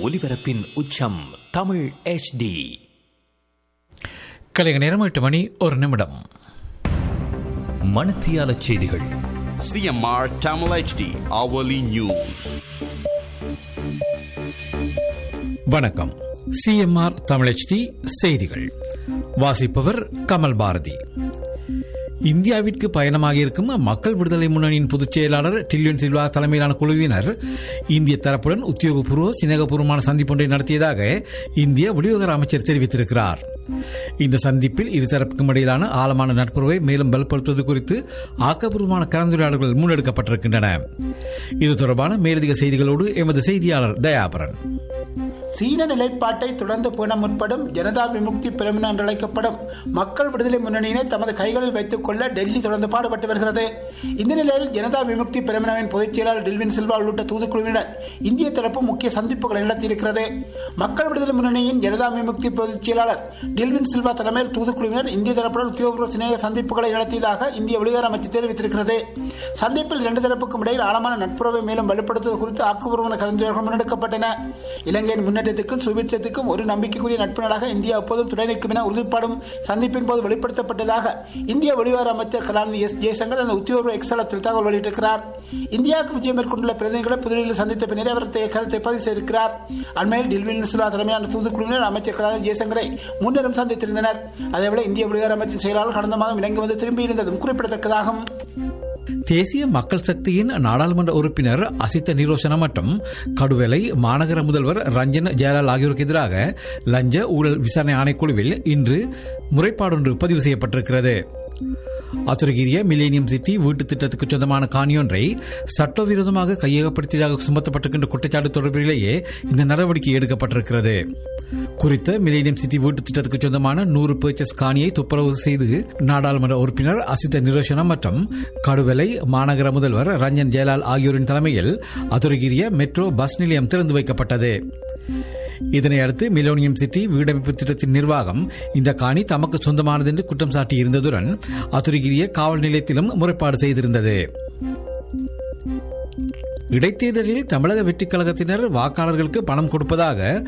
ஒலிபரப்பின் உச்சம் தமிழ் HD கலைக நேரம் எட்டு மணி ஒரு நிமிடம் மணத்தியால செய்திகள் CMR Tamil HD hourly news. வணக்கம் சிஎம்ஆர் தமிழச்டி செய்திகள் வாசிப்பவர் கமல் பாரதி இந்தியாவிற்கு பயணமாக இருக்கும் மக்கள் விடுதலை முன்னணியின் பொதுச் செயலாளர் டில்லியன் சில்வா தலைமையிலான குழுவினர் இந்திய தரப்புடன் உத்தியோகபூர்வ சிநேகபூர்வமான சந்திப்பொன்றை நடத்தியதாக இந்திய வெளியுறவு அமைச்சர் தெரிவித்திருக்கிறார் இந்த சந்திப்பில் இருதரப்புக்கும் இடையிலான ஆழமான நட்புறவை மேலும் பலப்படுத்துவது குறித்து ஆக்கப்பூர்வமான கலந்துரையாடல்கள் முன்னெடுக்கப்பட்டிருக்கின்றன இது தொடர்பான மேலதிக செய்திகளோடு எமது செய்தியாளர் தயாபரன் சீன நிலைப்பாட்டை தொடர்ந்து பேண முற்படும் ஜனதா விமுக்தி பெருமின என்று அழைக்கப்படும் மக்கள் விடுதலை முன்னணியினை தமது கைகளில் வைத்துக் கொள்ள டெல்லி தொடர்ந்து பாடுபட்டு வருகிறது இந்த நிலையில் ஜனதா விமுக்தி பெருமினவின் பொதுச் செயலாளர் டில்வின் சில்வா உள்ளிட்ட தூதுக்குழுவினர் இந்திய தரப்பு முக்கிய சந்திப்புகளை நடத்தியிருக்கிறது மக்கள் விடுதலை முன்னணியின் ஜனதா விமுக்தி பொதுச் செயலாளர் டில்வின் சில்வா தலைமையில் தூதுக்குழுவினர் இந்திய தரப்புடன் உத்தியோகபூர்வ சிநேக சந்திப்புகளை நடத்தியதாக இந்திய வெளியுறவு அமைச்சு தெரிவித்திருக்கிறது சந்திப்பில் இரண்டு தரப்புக்கும் இடையில் ஆழமான நட்புறவை மேலும் வலுப்படுத்துவது குறித்து ஆக்கப்பூர்வமான கலந்துரையாடல்கள் முன்னெடுக்கப்பட்டன இலங்கையின் முன்னேற்றத்துக்கும் சுபிட்சத்துக்கும் ஒரு நம்பிக்கைக்குரிய நட்பு நாடாக இந்தியா எப்போதும் துணை நிற்கும் என உறுதிப்பாடும் சந்திப்பின் போது வெளிப்படுத்தப்பட்டதாக இந்திய வெளியுறவு அமைச்சர் கலாநிதி எஸ் ஜெய்சங்கர் அந்த உத்தியோகபூர்வ எக்ஸலத்தில் தகவல் வெளியிட்டிருக்கிறார் இந்தியாவுக்கு விஜயம் மேற்கொண்டுள்ள பிரதிநிதிகளை புதுடில்லியில் சந்தித்த பின்னர் அவர் தே- கருத்தை பதிவு செய்திருக்கிறார் அண்மையில் டில்வின் சுலா தலைமையிலான தூதுக்குழுவினர் அமைச்சர் கலாநிதி ஜெய்சங்கரை முன்னரும் சந்தித்திருந்தனர் அதேவேளை இந்திய வெளியுறவு அமைச்சின் செயலாளர் கடந்த மாதம் இலங்கை வந்து திரும்பியிருந்ததும் குறிப்பிடத்தக்கதாகும் தேசிய மக்கள் சக்தியின் நாடாளுமன்ற உறுப்பினர் அசித்த நிரோஷன மற்றும் கடுவலை மாநகர முதல்வர் ரஞ்சன் ஜெயலால் ஆகியோருக்கு எதிராக லஞ்ச ஊழல் விசாரணை ஆணைக்குழுவில் இன்று முறைப்பாடொன்று பதிவு செய்யப்பட்டிருக்கிறது அசுரகிரிய மில்லேனியம் சிட்டி வீட்டு திட்டத்துக்கு சொந்தமான காணியொன்றை சட்டவிரோதமாக கையகப்படுத்தியதாக சுமத்தப்பட்டிருக்கின்ற குற்றச்சாட்டு தொடர்பிலேயே இந்த நடவடிக்கை எடுக்கப்பட்டிருக்கிறது குறித்த மில்லேனியம் சிட்டி வீட்டு திட்டத்துக்கு சொந்தமான நூறு பர்ச்சஸ் காணியை துப்புரவு செய்து நாடாளுமன்ற உறுப்பினர் அசித நிரோஷனம் மற்றும் கடுவலை மாநகர முதல்வர் ரஞ்சன் ஜெயலால் ஆகியோரின் தலைமையில் அதுரகிரிய மெட்ரோ பஸ் நிலையம் திறந்து வைக்கப்பட்டது இதனை அடுத்து மிலோனியம் சிட்டி வீடமைப்பு திட்டத்தின் நிர்வாகம் இந்த காணி தமக்கு சொந்தமானது என்று குற்றம் சாட்டி இருந்ததுடன் அதுரகிரிய காவல் நிலையத்திலும் முறைப்பாடு செய்திருந்தது இடைத்தேர்தலில் தமிழக வெற்றிக் கழகத்தினர் வாக்காளர்களுக்கு பணம் கொடுப்பதாக